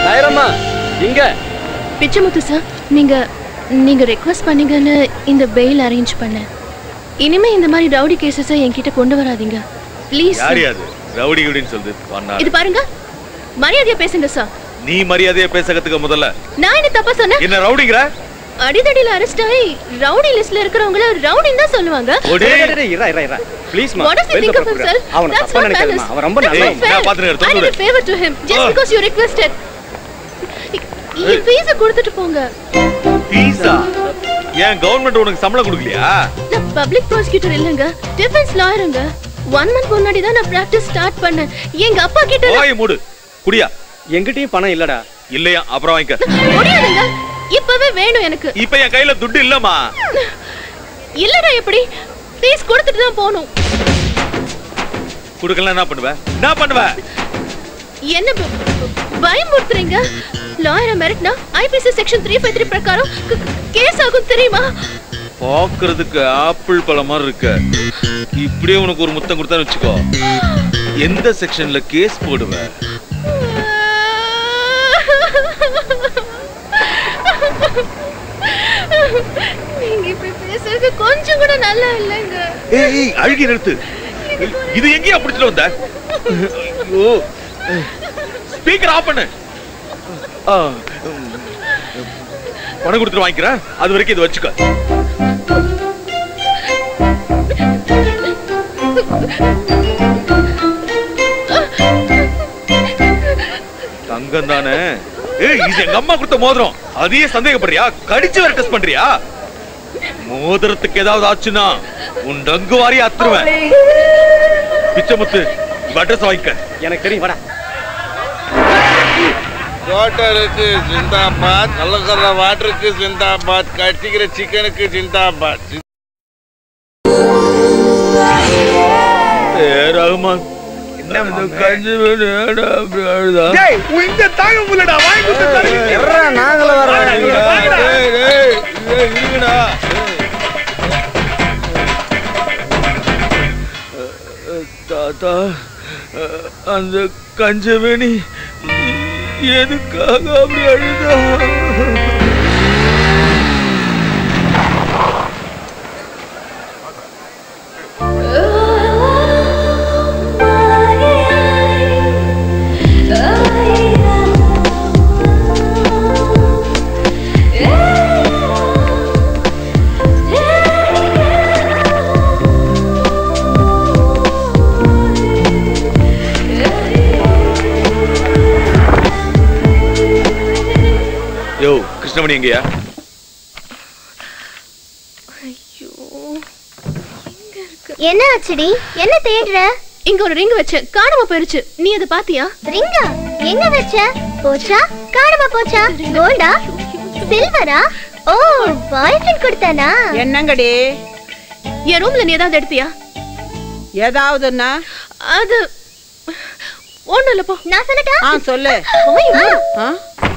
தைரம்மா இங்க பிச்சமுத்து சார் நீங்க நீங்க ரெக்வஸ்ட் பண்ணீங்கன்னு இந்த பெயில் அரேஞ்ச் பண்ணேன் இனிமே இந்த மாதிரி ரவுடி கேசஸை என்கிட்ட கொண்டு வராதீங்க ப்ளீஸ் யார் யாது ரவுடி குடின்னு சொல்லுது பண்ணா இது பாருங்க மரியாதையா பேசுங்க சார் நீ மரியாதையா பேச கத்துக்க முதல்ல நான் என்ன தப்பா சொன்னேன் என்ன ரவுடிங்கிற அடிதடியில அரெஸ்ட் ஆகி ரவுடி லிஸ்ட்ல இருக்கிறவங்கள ரவுடின்னு தான் சொல்லுவாங்க ஒடே இரா இரா இரா please What does he think of himself? அவன That's தப்பா not நினைக்காதமா manners. அவன் ரொம்ப That's நல்லவன் not fair. நான் பாத்துக்கிறேன், I தொட்டு did a favor to him just Ah. because you requested. என் ஃபீஸ கொடுத்துட்டு போங்க பீஸா ஏன் கவர்மெண்ட் உனக்கு சம்பளம் கொடுக்கலையா நான் பப்ளிக் ப்ராசிக்யூட்டர் இல்லங்க டிஃபென்ஸ் லாயருங்க ஒன் மந்த் முன்னாடி தான் நான் பிராக்டிஸ் ஸ்டார்ட் பண்ணேன் எங்க அப்பா கிட்ட நான்- ஓய் மூடு குடியா எங்கிட்டயும் பணம் இல்லடா இல்லையா அப்புறம் வாங்கிக்க முடியாதுங்க இப்பவே வேணும் எனக்கு இப்ப என் கையில துட்டு இல்லம்மா இல்லடா எப்படி ஃபீஸ் கொடுத்துட்டு தான் போகணும் குடுக்கல என்ன பண்ணுவ என்ன பண்ணுவ என்ன ப- ப- பயமுறுத்துறீங்க லாயரை மிரட்டினா IPC section three five three பிரகாரம் கேஸ் ஆகும் தெரியுமா பாக்குறதுக்கு ஆப்பிள் பழம் மாதிரி இருக்க இப்படியே உனக்கு ஒரு முத்தம் கொடுத்தான்னு வச்சுக்கோ எந்த செக்ஷன்ல கேஸ் போடுவ நீங்க இப்படி பேசுறது கொஞ்சம் கூட நல்லா இல்லைங்க ஏய் ஏய், அழுகி நிறுத்து இது எங்கேயா பிடிச்சிட்டு வந்த ஐயோ ஸ்பீக்கர் ஆஃப் பண்ணு ஆ, ம். பணம் கொடுத்துட்டு வாங்கிக்கிறேன் அது வரைக்கும் இது வச்சுக்க தங்கம் தானே ஏய் இது எங்க அம்மா கொடுத்த மோதிரம் அதையே சந்தேகப்படுறியா கடிச்சு வேற டெஸ்ட் பண்றியா மோதிரத்துக்கு ஏதாவது ஆச்சுன்னா உன் டங்கு வாரி அத்துருவேன் பிச்சமுத்து அட்ரஸ் வாங்கிக்க எனக்கு தெரியும் வாடா ஹோட்டலுக்கு ஜிந்தாபாத் கலக்கற வாட்டருக்கு ஜிந்தாபாத் கட்டிக்கிற சிக்கனுக்கு ஜிந்தாபாத் ஏ ரகுமான் என்ன இந்த கஞ்சி வீடு ஏடா அப்படி அழுதா? டேய், டேய், டேய், இருங்கடா. தாத்தா அந்த கஞ்சவேணி எதுக்காக அப்படி அழுதா யோ கிருஷ்ணமணி எங்கயா ஐயோ என்ன ஆச்சுடி என்ன தேடுற இங்க ஒரு ரிங் வச்சேன் காணாம போயிருச்சு நீ அதை பாத்தியா ரிங்கா எங்க வச்ச போச்சா காணாம போச்சா கோல்டா சில்வரா ஓ பாய் ஃப்ரெண்ட் கொடுத்தானா என்னங்கடி என் ரூம்ல நீ ஏதாவது எடுத்தியா ஏதாவதுன்னா அது ஒண்ணும் இல்ல போ நான் சொல்லட்டா ஆ சொல்லு ஆ, ஆ?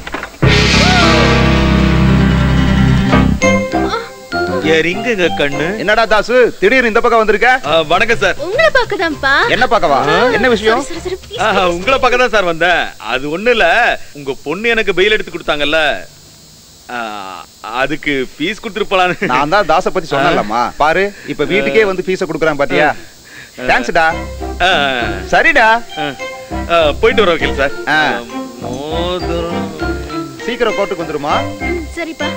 ஏ ரிங்குங்க கண்ணு என்னடா தாசு திடீர்னு இந்த பக்கம் வந்திருக்க ஆ, வணக்கம் சார் உங்களை பார்க்கதான்ப்பா என்ன பார்க்கவா என்ன விஷயம் சரி, சரி, please, ஆஹா, உங்களை பக்கம் தான் சார் வந்தேன் அது ஒண்ணு இல்ல உங்க பொண்ணு எனக்கு பெயில் எடுத்து கொடுத்தாங்கல்ல ஆ, அதுக்கு ஃபீஸ் கொடுத்துட்டு போலான்னு நான் தான் தாச பத்தி சொன்னேன்லம்மா பாரு இப்ப வீட்டுக்கே வந்து ஃபீஸ குடுக்குறான் பாத்தியா தேங்க்ஸ்டா ஆ, சரிடா ஆ, ஆ, போயிட்டு வர வக்கீல் சார் ஆ. மோதிரம் சீக்கிரம் கோர்ட்டுக்கு வந்துருமா ம், சரிப்பா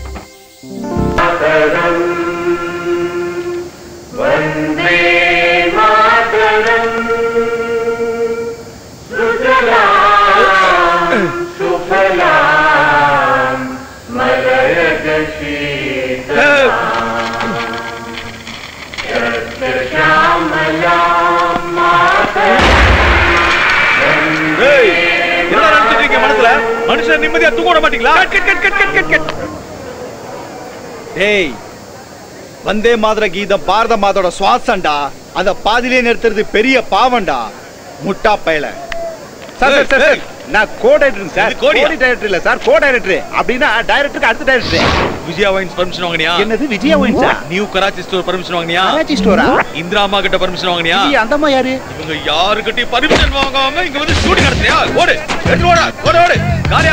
ஏய், என்ன நினைச்சிட்டு இருக்கீங்க மனசுல மனுஷன் நிம்மதியா தூங்க விட மாட்டீங்களா cut cut cut cut cut cut டேய் வந்தே மாதர கீதம் பாரத மாதோட சுவாசம்டா அத பாதியிலே நிறுத்துறது பெரிய பாவம்டா முட்டா பயல சார் சார், சார் சார் நான் கோ டைரக்டர் சார் இது கோடியா? கோடி டைரக்டர் இல்ல சார் கோ டைரக்டர் அப்படின்னா டைரக்டருக்கு அடுத்த டைரக்டர் விஜயா வைன்ஸ் பர்மிஷன் வாங்கினியா என்னது விஜயா ஒயின்ஸா நியூ கராச்சி ஸ்டோர் பர்மிஷன் வாங்கினியா கராச்சி ஸ்டோரா இந்திரா அம்மா கிட்ட பர்மிஷன் வாங்கினியா ஜி, அந்த அம்மா யாரு இவங்க யாருக்கிட்டையும் பர்மிஷன் வாங்காம இங்க வந்து ஷூட்டிங் நடத்துறியா ஓடு எடுத்து ஓட ஓட ஓடு காரியா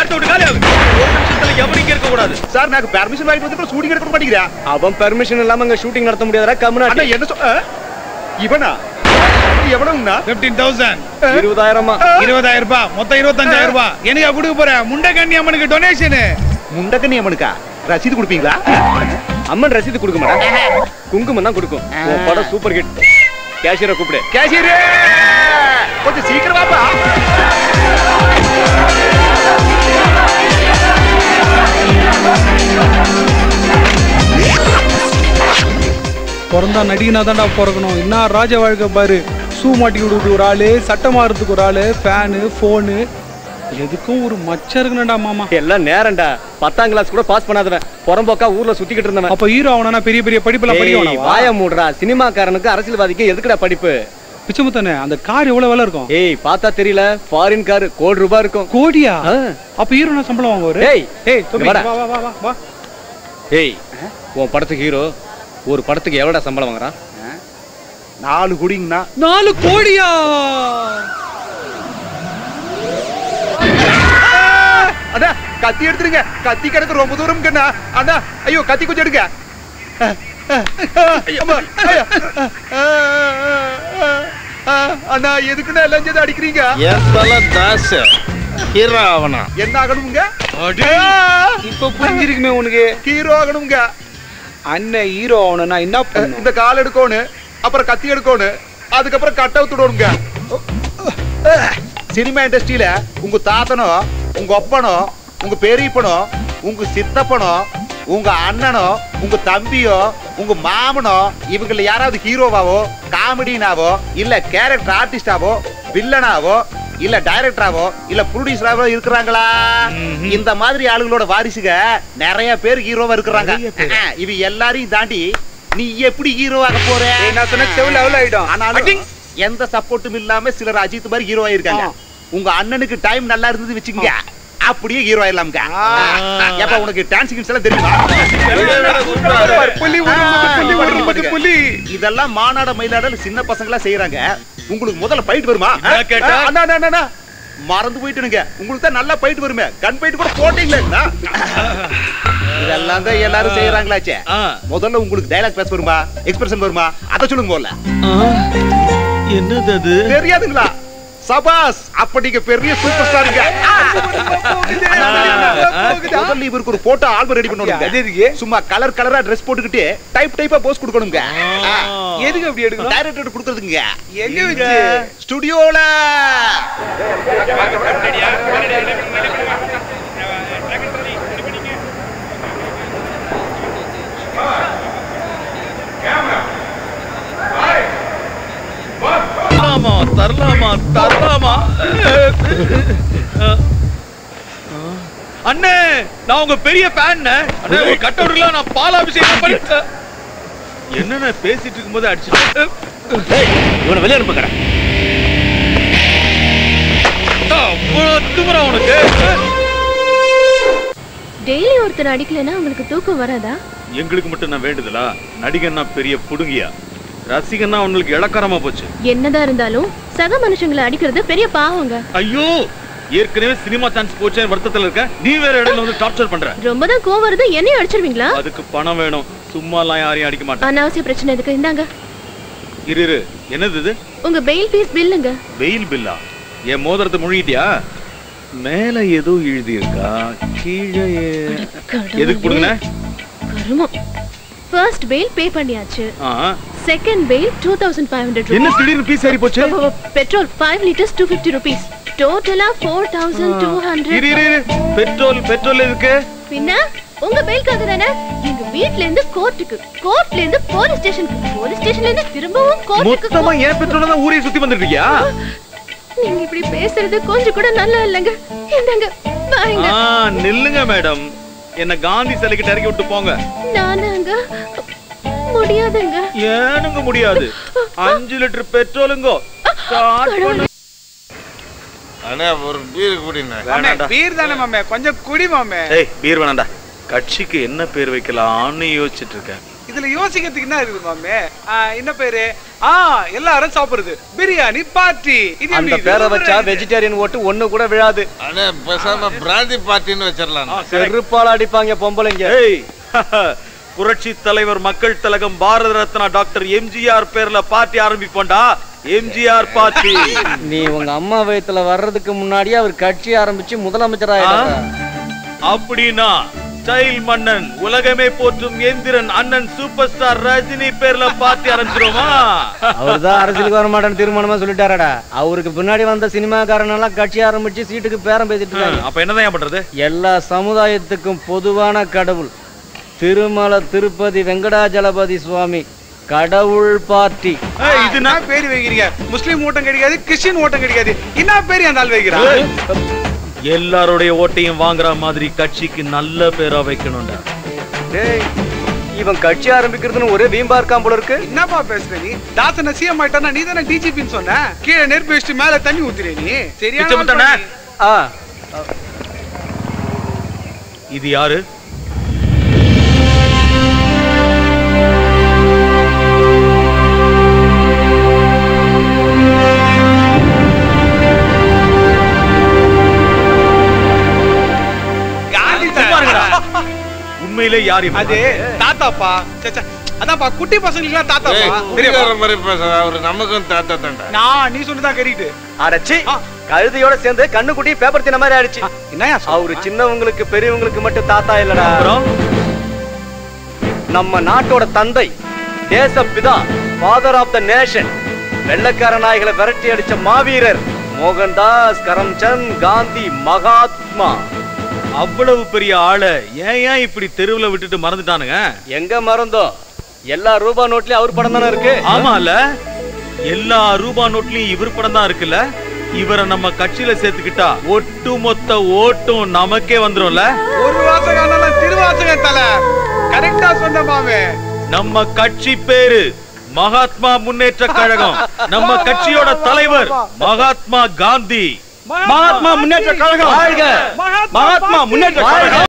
இடத்த விட்டு காலி ஆகுது ஒரு நிமிஷத்துல எவனும் இங்க இருக்க கூடாது சார் நாங்க பெர்மிஷன் வாங்கி வந்து ஷூட்டிங் எடுக்க மாட்டேங்கிறா அவன் பெர்மிஷன் இல்லாம அங்க ஷூட்டிங் நடத்த முடியாதா அண்ணா கம்முனாட்டி என்ன சொ- ஆ? இவனா எவ்வளவுண்ணா பிப்டீன் தௌசண்ட் இருபதாயிரமா இருபதாயிரம் ரூபாய் மொத்தம் இருபத்தஞ்சாயிரம் ரூபாய் எனக்கு கொடுக்க போறேன் முண்டகண்ணி அம்மனுக்கு டொனேஷன் முண்டக்கண்ணி அம்மனுக்கா ரசீது கொடுப்பீங்களா அம்மன் ரசீது கொடுக்க மாட்டா குங்குமம் தான் கொடுக்கும் உன் படம் சூப்பர் ஹிட் கேஷியரை கூப்பிடு கேஷியரே கொஞ்சம் சீக்கிரம் வாப்பா பிறந்தா நடிகனா தான்டா பிறக்கணும் என்ன ராஜ வாழ்க்கை பாரு ஷூ மாட்டி விடுறது ஒரு ஆளு சட்டை மாறுறதுக்கு ஒரு ஆளு ஃபேனு ஃபோனு எதுக்கும் ஒரு மச்சம் இருக்கணும்டா மாமா எல்லாம் நேரம்டா பத்தாம் கிளாஸ் கூட பாஸ் பண்ணாதவன் புறம்போக்கா ஊர்ல சுத்திக்கிட்டு இருந்தவன் அப்ப ஹீரோ ஆகணும்னா பெரிய பெரிய படிப்பெல்லாம் ஏய், படிக்கணும் வாய மூடுறா சினிமாக்காரனுக்கு அரசியல்வாதிக்கு எதுக்குடா படிப்பு பிச்சமுத்தனே அந்த கார் எவ்வளவு விலை இருக்கும் ஏய் பார்த்தா தெரியல ஃபாரின் கார் கோடி ரூபாய் இருக்கும் கோடியா ஆ. அப்ப ஹீரோ என்ன சம்பளம் வாங்குவாரு ஏய் ஏய் தொப்பி, வாடா. வா வா வா வா வா ஏய் உன் படத்துக்கு ஹீரோ ஒரு படத்துக்கு எவ்வளோடா சம்பளம் வாங்குறான் நாலு குடிங்கண்ணா நாலு கோடியா அண்ணா கத்தி எடுத்துருங்க கத்தி கிடக்கு ரொம்ப தூரம் கண்ணா அண்ணா ஐயோ கத்தி கொஞ்சம் எடுங்க அம்மா, ஐயா. அண்ணா எதுக்குண்ணா எல்லாம் சேர்த்து அடிக்கிறீங்க என் தலை தாச ஹீரோ அவனா என்ன ஆகணுங்க இப்ப புரிஞ்சிருக்குமே உனக்கு ஹீரோ ஆகணுங்க அண்ணன் ஹீரோ ஆகணும்னா என்ன பண்ணும் இந்த கால் எடுக்கணும் அப்புறம் கத்தி எடுக்கணும் அதுக்கப்புறம் கட் அவுத்துடுவோங்க சினிமா இண்டஸ்ட்ரியில உங்க தாத்தனோ உங்க அப்பனோ உங்க பெரியப்பனோ உங்க சித்தப்பனோ உங்க அண்ணனோ உங்க தம்பியோ உங்க மாமனோ இவங்கள யாராவது ஹீரோவாவோ காமெடினாவோ இல்ல கேரக்டர் ஆர்டிஸ்டாவோ வில்லனாவோ இல்ல டைரக்டராவோ இல்ல ப்ரொடியூசராவோ இருக்கிறாங்களா இந்த மாதிரி ஆளுங்களோட வாரிசுக நிறைய பேர் ஹீரோவா இருக்கிறாங்க அஹ், இவ எல்லாரையும் தாண்டி நீ எப்படி ஹீரோவாக போற நான் சொன்ன செவில் அவ்வளோ ஆயிடும் ஆனாலும் எந்த சப்போர்ட்டும் இல்லாம சிலர் அஜித் மாதிரி ஹீரோ ஆயிருக்காங்க உங்க அண்ணனுக்கு டைம் நல்லா இருந்தது வச்சுக்கோங்க அப்படியே ஹீரோ ஆயிடலாம்ங்க எப்ப உனக்கு டான்சிங் எல்லாம் தெரியுமா புலி புலி புலி புலி இதெல்லாம் மாநாட மயிலாடல் சின்ன பசங்களா செய்யறாங்க உங்களுக்கு முதல்ல பயிட்டு வருமா என்ன கேட்ட? ஆ, அண்ணா, அண்ணா, அண்ணா, அண்ணா. மறந்து போயிட்டுனுங்க உங்களுக்கு தான் நல்லா பயிட்டு வருமே கன் பயிட்டு கூட போட்டீங்களா இதெல்லாம் தான் எல்லாரும் செய்யறாங்களாச்சே ஆ. முதல்ல உங்களுக்கு டைலாக் பேச வருமா எக்ஸ்பிரஷன் வருமா அத சொல்லுங்க முதல்ல என்னது அது தெரியாதுங்களா சபாஸ் அப்ப நீங்க பெரிய சூப்பர் ஸ்டாருங்க முதல்ல இவருக்கு ஒரு போட்டோ ஆல்பம் ரெடி அது பண்ணுவாங்க எதுக்கு? சும்மா கலர் கலரா ட்ரெஸ் போட்டுக்கிட்டு டைப் டைப்பா போஸ் கொடுக்கணுங்க எதுக்கு அப்படி எடுக்கணும் டைரக்டர் கொடுக்கறதுங்க எங்க வச்சு? ஸ்டுடியோல தரலாமா தரலாமா தரலாமா அண்ணே நான் உங்க பெரிய ஃபேன் அண்ணே ஒரு கட்டவுட்ல நான் பாலாபிஷேகம் பண்ணிட்டேன் என்னென்ன பேசிட்டு இருக்கும்போது அடிச்சுட்டு இவனை வெளியே அனுப்புக்கிறேன் அவ்வளவு திமிரா உனக்கு டெய்லி ஒருத்தர் அடிக்கலைன்னா உங்களுக்கு தூக்கம் வராதா எங்களுக்கு மட்டும் நான் வேண்டுதலா நடிகன்னா பெரிய புடுங்கியா ரசிகன்னா உங்களுக்கு இளக்காரமா போச்சு என்னதான் இருந்தாலும் சக மனுஷங்களை அடிக்கிறது பெரிய பாவங்க ஐயோ ஏற்கனவே சினிமா சான்ஸ் போச்சேன்னு வருத்தத்துல இருக்க நீ வேற இடையில வந்து டார்ச்சர் பண்ற ரொம்ப தான் கோவம் வருது என்னையும் அடிச்சிருவீங்களா அதுக்கு பணம் வேணும் சும்மா எல்லாம் யாரையும் அடிக்க மாட்டேன் அனாவசிய பிரச்சனை எதுக்கு இந்தாங்க இரு இரு என்னது இது உங்க பெயில் ஃபீஸ் பில்லுங்க வெயில் பில்லா என் மோதிரத்தை முழுகிட்டியா மேல ஏதோ எழுதி இருக்கா கீழே ஏ- எதுக்கு கொடுங்க கருமம் ஃபர்ஸ்ட் பெயில் பே பண்ணியாச்சு ஆ செகண்ட் பெயில் டூ தௌசண்ட் ஃபைவ் ஹண்ட்ரட் என்ன திடீர்னு பீஸ் ஏறி போச்சு petrol five litres two fifty rupees டோட்டலா ஃபோர் தௌசண்ட் டூ இரு ஹண்ட்ரட் இரு இரு பெட்ரோல் பெட்ரோல் எதுக்கு பின்ன உங்க பெயிலுக்காக தானே எங்க வீட்ல இருந்து கோர்ட்டுக்கு கோர்ட்ல இருந்து போலீஸ் ஸ்டேஷனுக்கு போலீஸ் ஸ்டேஷன்ல இருந்து திரும்பவும் கோர்ட்டுக்கு மொத்தமா ஏன் பெட்ரோல் தான் ஊரே சுத்தி வந்துட்டு இருக்கியா நீங்க இப்படி பேசுறது கொஞ்சம் கூட நல்லா இல்லைங்க இந்தாங்க வாங்க ஆ நில்லுங்க மேடம் என்ன காந்தி சிலைக்கிட்ட இறக்கி விட்டு போங்க நானாங்க முடியாதுங்க ஏனுங்க முடியாது அஞ்சு லிட்டர் பெட்ரோலுங்கோ ஸ்டார்ட் பண்ணு அண்ணா ஒரு பீர் குடிண்ணே வேணாம்டா. பீர் தானே மாமே கொஞ்சம் குடி மாமே ஏய் பீர் வேணாம்டா கட்சிக்கு என்ன பேர் வைக்கலாம்னு யோசிச்சுட்டு இருக்கேன் இதுல யோசிக்கிறதுக்கு என்ன இருக்குது மாமே ஆ, என்ன பேரு ஆ எல்லாரும் சாப்பிடுறது பிரியாணி பார்ட்டி இது அந்த எப்படி? பேரை இது வச்சா ஒரு- வெஜிடேரியன் ஓட்டு ஒண்ணு கூட விழாது அண்ணே பேசாம பிராந்தி பார்ட்டின்னு வச்சிடலாம் செருப்பால அடிப்பாங்க பொம்பளைங்க ஏய் புரட்சி தலைவர் மக்கள் திலகம் பாரத ரத்னா டாக்டர் எம்ஜிஆர் பேர்ல பார்ட்டி ஆரம்பிப்போம்டா எம்ஜிஆர் பார்ட்டி நீ உங்க அம்மா வயத்துல வர்றதுக்கு முன்னாடியே அவர் கட்சி ஆரம்பிச்சு முதலமைச்சர் அப்படின்னா ஸ்டைல் மன்னன் உலகமே போற்றும் எந்திரன் அண்ணன் சூப்பர் ஸ்டார் ரஜினி பேர்ல பார்ட்டி ஆரம்பிச்சிருவோமா அவர் தான் அரசியலுக்கு வர மாட்டேன்னு தீர்மானமா சொல்லிட்டாரடா அவருக்கு பின்னாடி வந்த சினிமாக்காரன் எல்லாம் கட்சி ஆரம்பிச்சு சீட்டுக்கு பேரம் பேசிட்டு இருக்காங்க அப்ப என்னதான் பண்றது எல்லா சமுதாயத்துக்கும் பொதுவான கடவுள் திருமல திருப்பதி வெங்கடாஜலபதி சுவாமி கடவுள் பார்ட்டி ஏய், இது என்ன பேர் வைக்கிறீங்க முஸ்லீம் ஓட்டம் கிடைக்காது கிறிஸ்டின் ஓட்டம் கிடைக்காது என்ன பேர் அந்த ஆள் வைக்கிறான் எல்லாருடைய ஓட்டையும் வாங்குற மாதிரி கட்சிக்கு நல்ல பேரா வைக்கணும்டா டேய் இவன் கட்சி ஆரம்பிக்கிறதுன்னு ஒரே வீம்பா இருக்கான் போல இருக்கு என்னப்பா பேசுற நீ தாசன சிஎம் ஆயிட்டானா நீ தானே டிஜிபின்னு சொன்ன கீழே நெருப்பு வச்சுட்டு மேல தண்ணி ஊத்துறே நீ சரியா பிச்சைமுத்தண்ணே. ஆ இது யாரு காந்தி பாருங்கடா. உண்மையிலே யார் இவன்? அது தாத்தாப்பா சே, சே. அதான்ப்பா குட்டி பசங்களுக்கு தாத்தாப்பா ஏய் குடிகார மாதிரி பேசுற அவரு நமக்கும் தாத்தா தாண்டா நான் நீ சொன்னதான் கரெக்ட் அடச்சி கழுதையோட சேர்ந்து கண்ணுக்குட்டி பேப்பர் தின மாதிரி ஆயிடுச்சு என்னயா அவரு சின்னவங்களுக்கு பெரியவங்களுக்கு மட்டும் தாத்தா இல்லடா அப்புறம் நம்ம நாட்டோட தந்தை தேசப்பிதா ஃபாதர் ஆஃப் த நேஷன் வெள்ளக்கார நாய்களை விரட்டி அடிச்ச மாவீரர் மோகன்தாஸ் கரம்சந்த் காந்தி மகாத்மா அவ்வளவு பெரிய ஆளை ஏன் ஏன் இப்படி தெருவுல விட்டுட்டு மறந்துட்டானுங்க எங்க மறந்தோம் எல்லா ரூபா நோட்லயும் அவர் படம் தானே இருக்கு ஆமால எல்லா ரூபா நோட்லயும் இவர் படம் தான் இருக்குல்ல இவரை நம்ம கட்சியில சேர்த்துக்கிட்டா ஒட்டு மொத்த ஓட்டும் நமக்கே வந்துரும்ல ஒரு வாசகம் திருவாசகம் தல கரெக்டா சொன்ன மாமே நம்ம கட்சி பேரு மகாத்மா முன்னேற்ற கழகம் நம்ம கட்சியோட தலைவர் மகாத்மா காந்தி மகாத்மா முன்னேற்ற கழகம் வாழ்க மகாத்மா முன்னேற்ற கழகம்